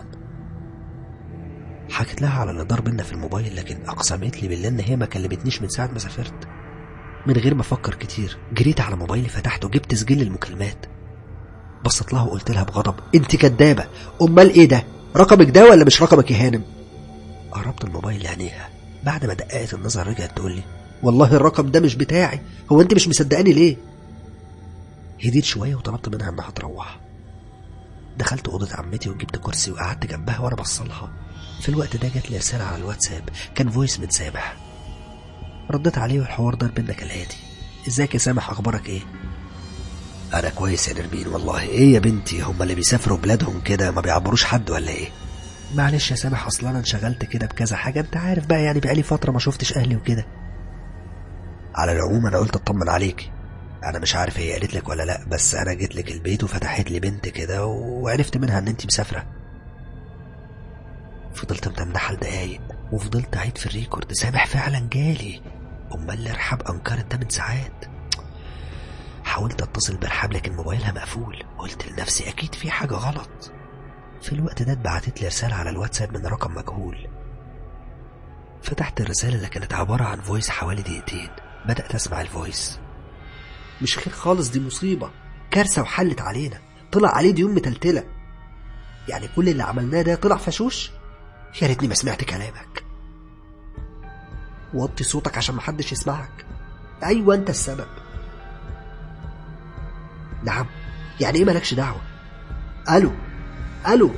حكيت لها على اللي دار بينا في الموبايل لكن اقسمت لي بالله ان هي ما كلمتنيش من ساعه ما سافرت من غير ما افكر كتير جريت على موبايلي فتحته جبت سجل المكالمات بصيت لها وقلت لها بغضب انت كدابه امال ايه ده رقمك ده ولا مش رقمك يا هانم قربت الموبايل لعينيها بعد ما دققت النظر رجعت تقول لي والله الرقم ده مش بتاعي هو انت مش مصدقاني ليه هديت شويه وطلبت منها انها تروح دخلت اوضه عمتي وجبت كرسي وقعدت جنبها وانا بصلها في الوقت ده جات لي رساله على الواتساب كان فويس من سامح رديت عليه والحوار دار بينا كالاتي ازيك يا سامح اخبارك ايه انا كويس يا نرمين والله ايه يا بنتي هم اللي بيسافروا بلادهم كده ما بيعبروش حد ولا ايه معلش يا سامح اصلا انا انشغلت كده بكذا حاجه انت عارف بقى يعني بقالي فتره ما شفتش اهلي وكده على العموم انا قلت اطمن عليك انا مش عارف هي قالت لك ولا لا بس انا جيت لك البيت وفتحت لي بنت كده وعرفت منها ان انت مسافره فضلت متمنحه لدقايق وفضلت اعيد في الريكورد سامح فعلا جالي امال اللي رحاب انكرت ده من ساعات حاولت اتصل برحاب لكن موبايلها مقفول قلت لنفسي اكيد في حاجه غلط في الوقت ده اتبعتت لي رساله على الواتساب من رقم مجهول فتحت الرساله اللي كانت عباره عن فويس حوالي دقيقتين بدات اسمع الفويس مش خير خالص دي مصيبه كارثه وحلت علينا طلع عليه ديون متلتله يعني كل اللي عملناه ده طلع فشوش يا ريتني ما سمعت كلامك وطي صوتك عشان محدش يسمعك ايوه انت السبب نعم يعني ايه مالكش دعوه الو الو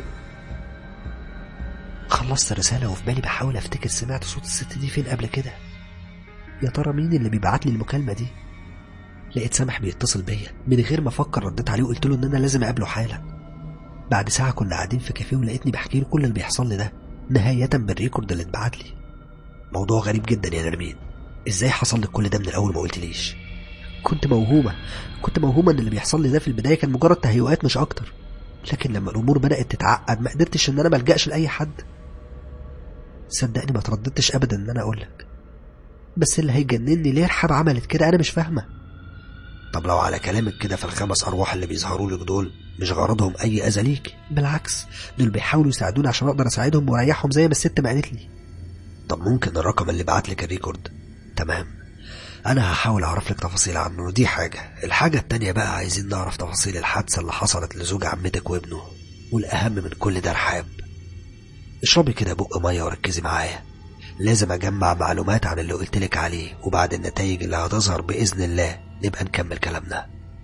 خلصت الرسالة وفي بالي بحاول افتكر سمعت صوت الست دي فين قبل كده يا ترى مين اللي بيبعت لي المكالمة دي لقيت سامح بيتصل بيا من غير ما افكر رديت عليه وقلت له ان انا لازم اقابله حالا بعد ساعة كنا قاعدين في كافيه ولقيتني بحكي له كل اللي بيحصل لي ده نهاية بالريكورد اللي اتبعت لي موضوع غريب جدا يا نرمين ازاي حصل لك كل ده من الاول ما قلتليش كنت موهومة كنت موهومة ان اللي بيحصل لي ده في البداية كان مجرد تهيؤات مش اكتر لكن لما الامور بدأت تتعقد ما قدرتش ان انا ملجأش لاي حد صدقني ما ترددتش ابدا ان انا اقولك بس اللي هيجنني ليه رحاب عملت كده انا مش فاهمه طب لو على كلامك كده فالخمس ارواح اللي بيظهروا لك دول مش غرضهم اي اذى ليك بالعكس دول بيحاولوا يساعدوني عشان اقدر اساعدهم واريحهم زي ما الست ما قالت لي طب ممكن الرقم اللي بعت لك الريكورد تمام انا هحاول اعرف لك تفاصيل عنه دي حاجه الحاجه التانية بقى عايزين نعرف تفاصيل الحادثه اللي حصلت لزوج عمتك وابنه والاهم من كل ده رحاب اشربي كده بق ميه وركزي معايا لازم اجمع معلومات عن اللي قلتلك عليه وبعد النتائج اللي هتظهر باذن الله نبقى نكمل كلامنا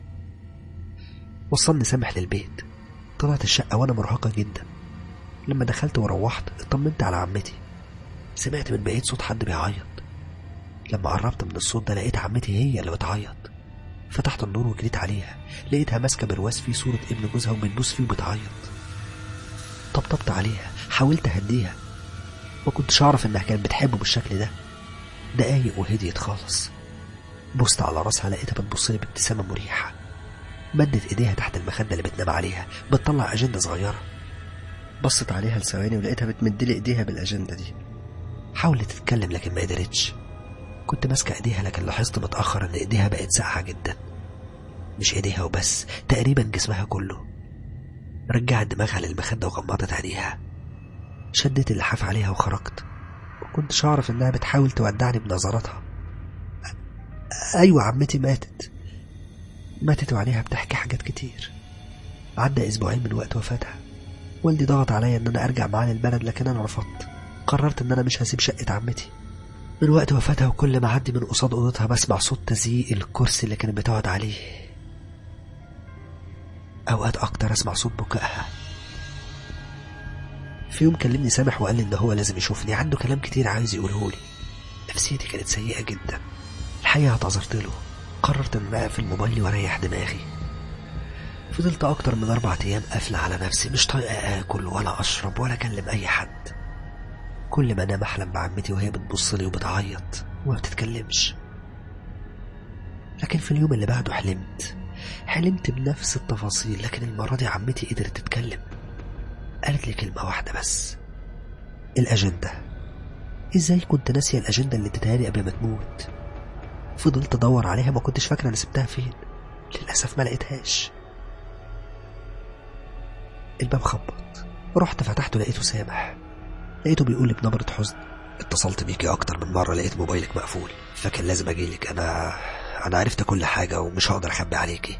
وصلني سامح للبيت طلعت الشقة وأنا مرهقة جدا لما دخلت وروحت اطمنت على عمتي سمعت من بعيد صوت حد بيعيط لما قربت من الصوت ده لقيت عمتي هي اللي بتعيط فتحت النور وجريت عليها لقيتها ماسكة برواز فيه صورة ابن جوزها وبتبوس فيه وبتعيط طبطبت عليها حاولت أهديها ما كنتش أعرف إنها كانت بتحبه بالشكل ده دقايق وهديت خالص بصت على راسها لقيتها بتبصلي بابتسامة مريحة مدت ايديها تحت المخدة اللي بتنام عليها بتطلع أجندة صغيرة بصت عليها لثواني ولقيتها بتمدلي ايديها بالاجنده دي حاولت تتكلم لكن ما قدرتش كنت ماسكة ايديها لكن لاحظت متأخر ان ايديها بقت ساقعة جدا مش ايديها وبس تقريبا جسمها كله رجعت دماغها للمخدة وغمضت عينيها شدت اللحاف عليها وخرجت ما كنتش أعرف إنها بتحاول تودعني بنظراتها أ- أيوة عمتي ماتت ماتت وعليها بتحكي حاجات كتير عدى أسبوعين من وقت وفاتها والدي ضغط عليا إن أنا أرجع معاه للبلد لكن أنا رفضت قررت إن أنا مش هسيب شقة عمتي من وقت وفاتها وكل ما أعدي من قصاد أوضتها بسمع صوت تزييق الكرسي اللي كانت بتقعد عليه أوقات أكتر أسمع صوت بكائها في يوم كلمني سامح وقال لي إن هو لازم يشوفني عنده كلام كتير عايز يقوله لي نفسيتي كانت سيئة جدا الحقيقة اعتذرت له قررت إن أنا أقفل موبايلي وأريح دماغي فضلت أكتر من أربع أيام قافلة على نفسي مش طايقة آكل ولا أشرب ولا أكلم أي حد كل ما أنام أحلم بعمتي وهي بتبص لي وبتعيط وما بتتكلمش لكن في اليوم اللي بعده حلمت حلمت بنفس التفاصيل لكن المرة دي عمتي قدرت تتكلم قالت لي كلمة واحدة بس الأجندة إزاي كنت ناسية الأجندة اللي اديتها لي قبل ما تموت فضلت أدور عليها ما كنتش فاكرة أنا سبتها فين للأسف ما لقيتهاش الباب خبط رحت فتحته لقيته سامح لقيته بيقول لي بنبرة حزن اتصلت بيكي اكتر من مرة لقيت موبايلك مقفول فكان لازم اجيلك انا انا عرفت كل حاجة ومش هقدر اخبي عليكي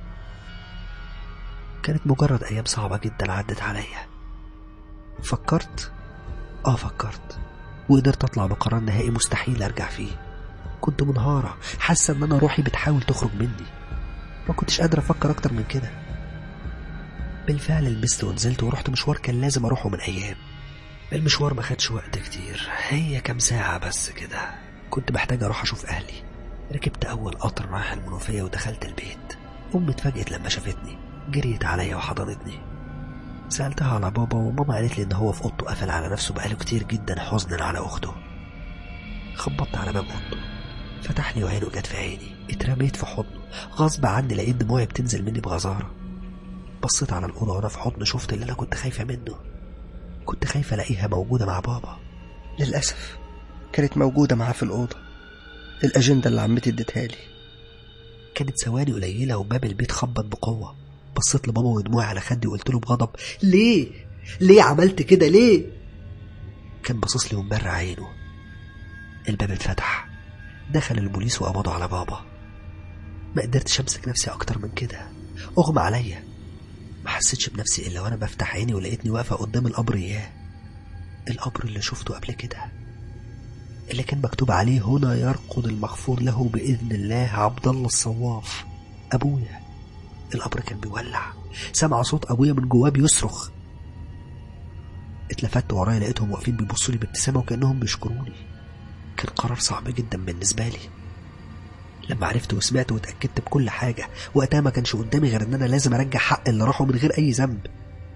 كانت مجرد أيام صعبة جدا عدت عليا فكرت آه فكرت وقدرت أطلع بقرار نهائي مستحيل أرجع فيه كنت منهارة حاسة إن أنا روحي بتحاول تخرج مني ما كنتش قادر أفكر أكتر من كده بالفعل لبست ونزلت ورحت مشوار كان لازم أروحه من أيام المشوار ما خدش وقت كتير هي كام ساعة بس كده كنت محتاج أروح أشوف أهلي ركبت أول قطر رايح المنوفية ودخلت البيت أمي اتفاجئت لما شافتني جريت عليا وحضنتني سألتها على بابا وماما قالت لي إن هو في أوضته قفل على نفسه بقاله كتير جدا حزنا على أخته خبطت على باب أوضته فتح لي وعينه جت في عيني اترميت في حضنه غصب عني لقيت دموعي بتنزل مني بغزارة بصيت على الأوضة وأنا في حضنه شفت اللي أنا كنت خايفة منه كنت خايفة ألاقيها موجودة مع بابا للأسف كانت موجودة معاه في الأوضة الأجندة اللي عمتي اديتها لي كانت ثواني قليلة وباب البيت خبط بقوة بصيت لبابا ودموعي على خدي وقلت له بغضب ليه؟ ليه عملت كده ليه؟ كان باصص لي ومبرع عينه الباب اتفتح دخل البوليس وقبضوا على بابا ما قدرتش امسك نفسي اكتر من كده اغمى عليا ما حسيتش بنفسي الا وانا بفتح عيني ولقيتني واقفه قدام القبر اياه القبر اللي شفته قبل كده اللي كان مكتوب عليه هنا يرقد المغفور له باذن الله عبد الله الصواف ابويا القبر كان بيولع سمع صوت ابويا من جواه بيصرخ اتلفت ورايا لقيتهم واقفين بيبصوا لي بابتسامه وكانهم بيشكروني كان قرار صعب جدا بالنسبه لي لما عرفت وسمعت واتاكدت بكل حاجه وقتها ما كانش قدامي غير ان انا لازم ارجع حق اللي راحوا من غير اي ذنب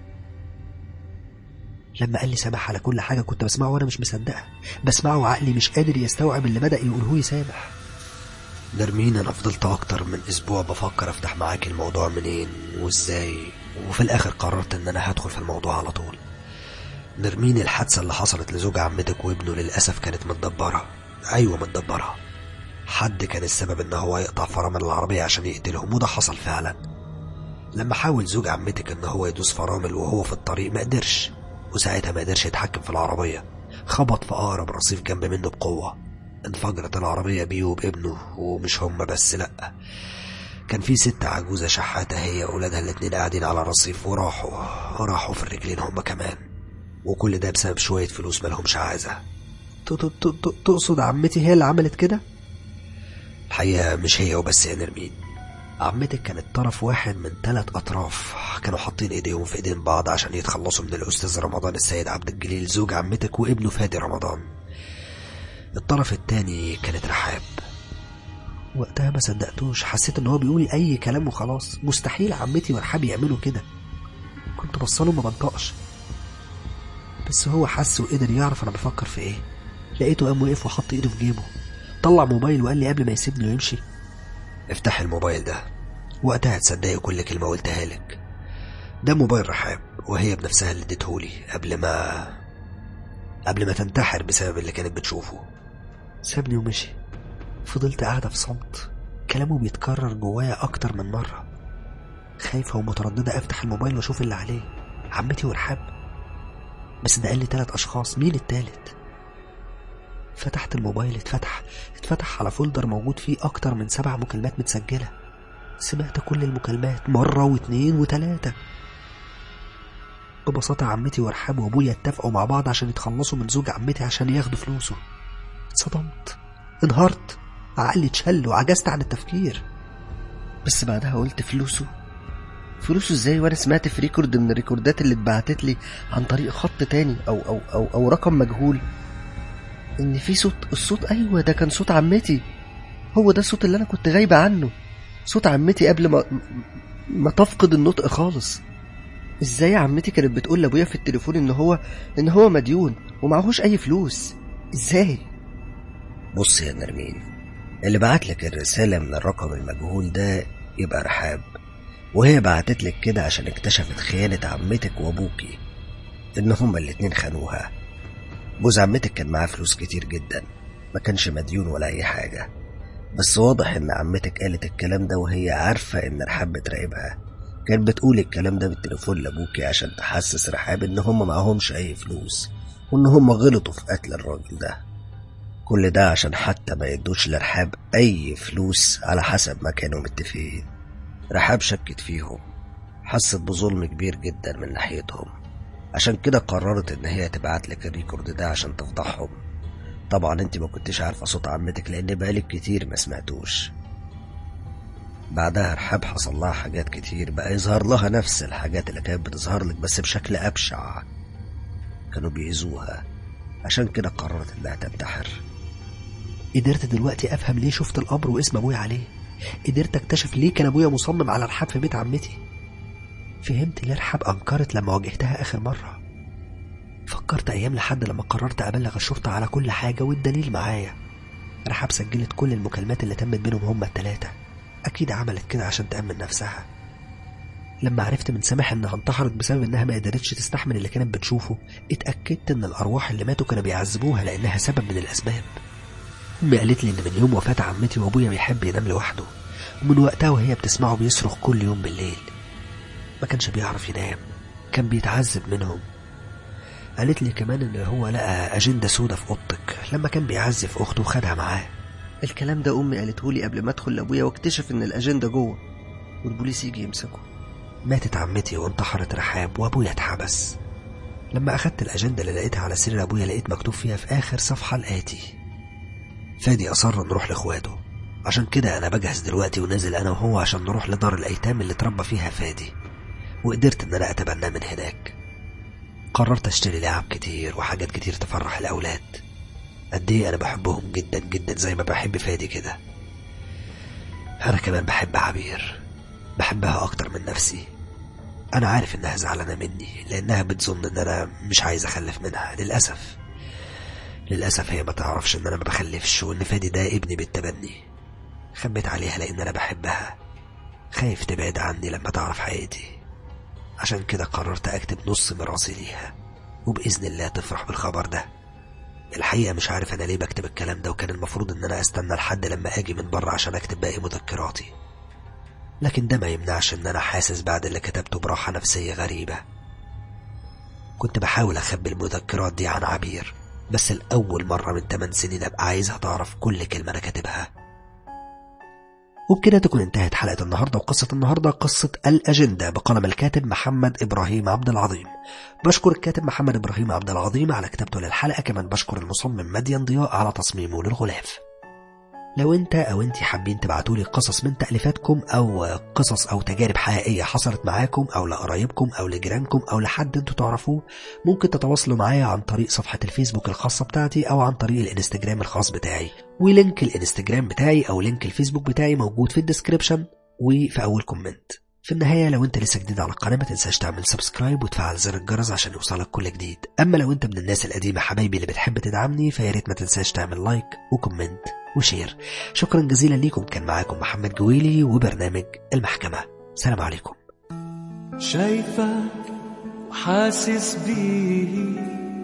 لما قال لي سامح على كل حاجه كنت بسمعه وانا مش مصدقه بسمعه وعقلي مش قادر يستوعب اللي بدا يقوله لي سامح نرمين انا فضلت اكتر من اسبوع بفكر افتح معاكي الموضوع منين وازاي وفي الاخر قررت ان انا هدخل في الموضوع على طول نرمين الحادثة اللي حصلت لزوج عمتك وابنه للأسف كانت متدبرة أيوة متدبرة حد كان السبب إن هو يقطع فرامل العربية عشان يقتلهم وده حصل فعلا لما حاول زوج عمتك إن هو يدوس فرامل وهو في الطريق ما قدرش وساعتها ما قدرش يتحكم في العربية خبط في أقرب رصيف جنب منه بقوة انفجرت العربية بيه وبابنه ومش هما بس لأ كان في ست عجوزة شحاتة هي وولادها الاتنين قاعدين على الرصيف وراحوا راحوا في الرجلين هما كمان وكل ده بسبب شوية فلوس مالهمش عازة ت- ت- ت- ت- تقصد عمتي هي اللي عملت كده الحقيقة مش هي وبس يا نرمين عمتك كانت طرف واحد من ثلاث أطراف كانوا حاطين إيديهم في إيدين بعض عشان يتخلصوا من الأستاذ رمضان السيد عبد الجليل زوج عمتك وابنه فادي رمضان الطرف التاني كانت رحاب وقتها ما صدقتوش حسيت ان هو بيقول اي كلام وخلاص مستحيل عمتي ورحاب يعملوا كده كنت بصله ما بنطقش بس هو حس وقدر يعرف انا بفكر في ايه لقيته قام وقف وحط ايده في جيبه طلع موبايل وقال لي قبل ما يسيبني ويمشي افتح الموبايل ده وقتها تصدقي كل كلمة قلتها لك ده موبايل رحاب وهي بنفسها اللي اديتهولي قبل ما قبل ما تنتحر بسبب اللي كانت بتشوفه سابني ومشي فضلت قاعدة في صمت كلامه بيتكرر جوايا أكتر من مرة خايفة ومترددة أفتح الموبايل وأشوف اللي عليه عمتي ورحاب بس ده قال لي تلات أشخاص مين التالت فتحت الموبايل اتفتح اتفتح على فولدر موجود فيه أكتر من سبع مكالمات متسجلة سمعت كل المكالمات مرة واتنين وتلاتة ببساطة عمتي ورحاب وأبويا اتفقوا مع بعض عشان يتخلصوا من زوج عمتي عشان ياخدوا فلوسه اتصدمت انهارت عقلي اتشل وعجزت عن التفكير بس بعدها قلت فلوسه فلوسه ازاي وانا سمعت في ريكورد من الريكوردات اللي اتبعتت لي عن طريق خط تاني او او او, أو رقم مجهول ان في صوت الصوت ايوه ده كان صوت عمتي هو ده الصوت اللي انا كنت غايبه عنه صوت عمتي قبل ما ما تفقد النطق خالص ازاي عمتي كانت بتقول لابويا في التليفون ان هو ان هو مديون ومعهوش اي فلوس ازاي بص يا نرمين اللي بعت لك الرسالة من الرقم المجهول ده يبقى رحاب وهي بعتت لك كده عشان اكتشفت خيانة عمتك وابوكي ان هما الاتنين خانوها جوز عمتك كان معاه فلوس كتير جدا ما كانش مديون ولا اي حاجة بس واضح ان عمتك قالت الكلام ده وهي عارفة ان رحاب بتراقبها كانت بتقول الكلام ده بالتليفون لابوكي عشان تحسس رحاب ان هما معهمش اي فلوس وان هما غلطوا في قتل الراجل ده كل ده عشان حتى ما يدوش لرحاب اي فلوس على حسب ما كانوا متفقين رحاب شكت فيهم حست بظلم كبير جدا من ناحيتهم عشان كده قررت ان هي تبعت لك الريكورد ده عشان تفضحهم طبعا انت ما كنتش عارفه صوت عمتك لان بقالك كتير ما سمعتوش بعدها رحاب حصل لها حاجات كتير بقى يظهر لها نفس الحاجات اللي كانت بتظهر لك بس بشكل ابشع كانوا بيأذوها عشان كده قررت انها تنتحر قدرت دلوقتي افهم ليه شفت القبر واسم ابويا عليه قدرت اكتشف ليه كان ابويا مصمم على رحاب في بيت عمتي فهمت ليه رحاب انكرت لما واجهتها اخر مره فكرت ايام لحد لما قررت ابلغ الشرطه على كل حاجه والدليل معايا رحاب سجلت كل المكالمات اللي تمت بينهم هما التلاتة اكيد عملت كده عشان تامن نفسها لما عرفت من سامح انها انتحرت بسبب انها ما قدرتش تستحمل اللي كانت بتشوفه اتاكدت ان الارواح اللي ماتوا كانوا بيعذبوها لانها سبب من الاسباب امي قالت لي ان من يوم وفاه عمتي وابويا بيحب ينام لوحده ومن وقتها وهي بتسمعه بيصرخ كل يوم بالليل ما كانش بيعرف ينام كان بيتعذب منهم قالت لي كمان ان هو لقى اجنده سودا في اوضتك لما كان بيعزف اخته وخدها معاه الكلام ده امي قالته لي قبل ما ادخل لابويا واكتشف ان الاجنده جوه والبوليس يجي يمسكه ماتت عمتي وانتحرت رحاب وابويا اتحبس لما اخدت الاجنده اللي لقيتها على سرير ابويا لقيت مكتوب فيها في اخر صفحه الاتي فادي اصر نروح لاخواته عشان كده انا بجهز دلوقتي ونازل انا وهو عشان نروح لدار الايتام اللي اتربى فيها فادي وقدرت ان انا اتبناه من هناك قررت اشتري لعب كتير وحاجات كتير تفرح الاولاد قد ايه انا بحبهم جدا جدا زي ما بحب فادي كده انا كمان بحب عبير بحبها اكتر من نفسي انا عارف انها زعلانه مني لانها بتظن ان انا مش عايز اخلف منها للاسف للاسف هي ما تعرفش ان انا ما بخلفش وان فادي ده ابني بالتبني خبيت عليها لان انا بحبها خايف تبعد عني لما تعرف حقيقتي عشان كده قررت اكتب نص مراسي ليها وباذن الله تفرح بالخبر ده الحقيقه مش عارف انا ليه بكتب الكلام ده وكان المفروض ان انا استنى لحد لما اجي من بره عشان اكتب باقي مذكراتي لكن ده ما يمنعش ان انا حاسس بعد اللي كتبته براحه نفسيه غريبه كنت بحاول اخبي المذكرات دي عن عبير بس الأول مرة من 8 سنين أبقى عايزها تعرف كل كلمة أنا كاتبها وبكده تكون انتهت حلقة النهاردة وقصة النهاردة قصة الأجندة بقلم الكاتب محمد إبراهيم عبد العظيم بشكر الكاتب محمد إبراهيم عبد العظيم على كتابته للحلقة كمان بشكر المصمم مدين ضياء على تصميمه للغلاف لو انت او انت حابين تبعتولي قصص من تأليفاتكم او قصص او تجارب حقيقية حصلت معاكم او لقرايبكم او لجيرانكم او لحد انتوا تعرفوه ممكن تتواصلوا معايا عن طريق صفحة الفيسبوك الخاصة بتاعتي او عن طريق الانستجرام الخاص بتاعي ولينك الانستجرام بتاعي او لينك الفيسبوك بتاعي موجود في الديسكريبشن وفي اول كومنت في النهاية لو انت لسه جديد على القناة ما تنساش تعمل سبسكرايب وتفعل زر الجرس عشان يوصلك كل جديد اما لو انت من الناس القديمة حبايبي اللي بتحب تدعمني فيا ريت ما تنساش تعمل لايك وكومنت وشير شكرا جزيلا ليكم كان معاكم محمد جويلي وبرنامج المحكمة سلام عليكم شايفك وحاسس بيه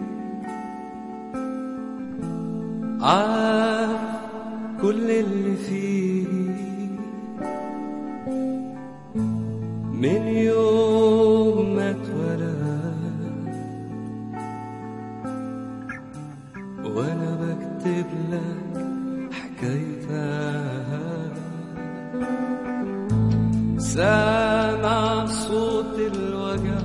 عارف كل اللي فيه من يوم ما اتولد وانا بكتب لك حكايتها سامع صوت الوجع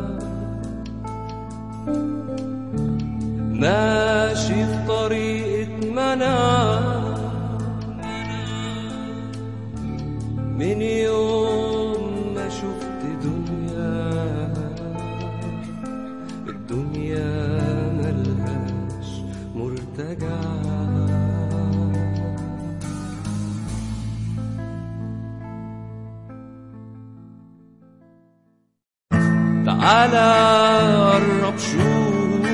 ماشي في طريقة منع من يوم ما شفت دنيا الدنيا ملهاش مرتجع تعالى قرب شوف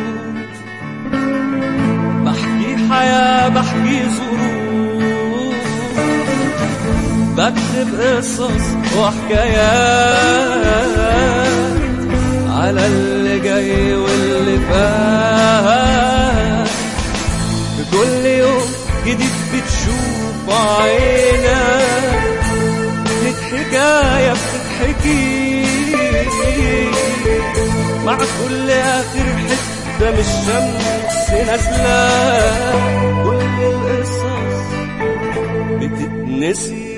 بحكي حياة بحكي ظروف بكتب قصص وحكايات على اللي جاي واللي فات بكل يوم جديد بتشوف عينك لك حكاية بتتحكي مع كل آخر حتة من الشمس نازلة كل القصص بتتنسي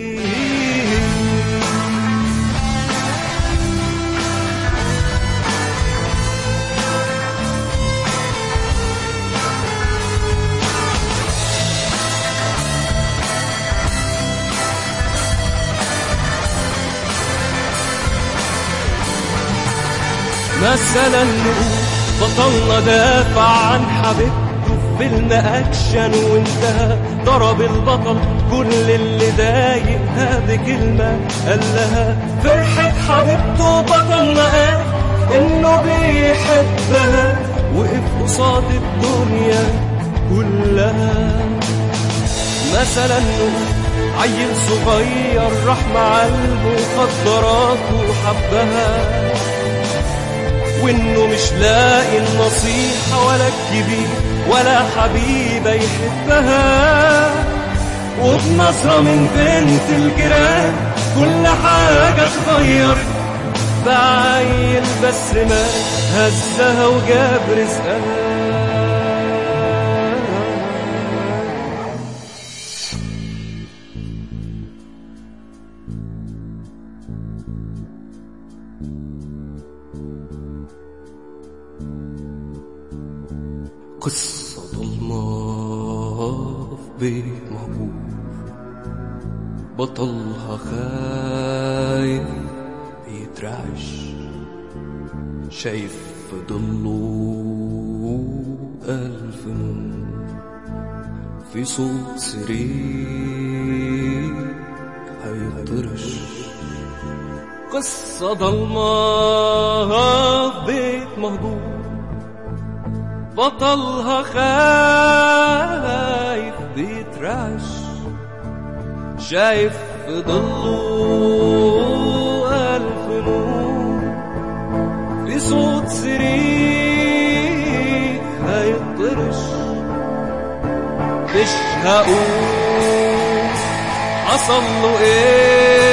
مثلا نقول بطلنا دافع عن حبيبته في فيلم اكشن وانتهى ضرب البطل كل اللي ضايقها بكلمه قال لها فرحه حبيبته بطلنا قال انه بيحبها وقف قصاد الدنيا كلها مثلا نقول عيل صغير راح مع المخدرات وحبها وانه مش لاقي النصيحة ولا الكبير ولا حبيبة يحبها وبنظرة من بنت الجيران كل حاجة اتغيرت بعيل بس ما هزها وجاب رزقها قصة ضلمة في بيت مهجور بطلها خايف بيترعش شايف في ضله ألف نور في صوت سرير هيطرش قصة ضلمة في بيت مهجور بطلها خايف بيترعش شايف في ضله ألف نور في صوت سرير هيطرش مش هقول حصل له ايه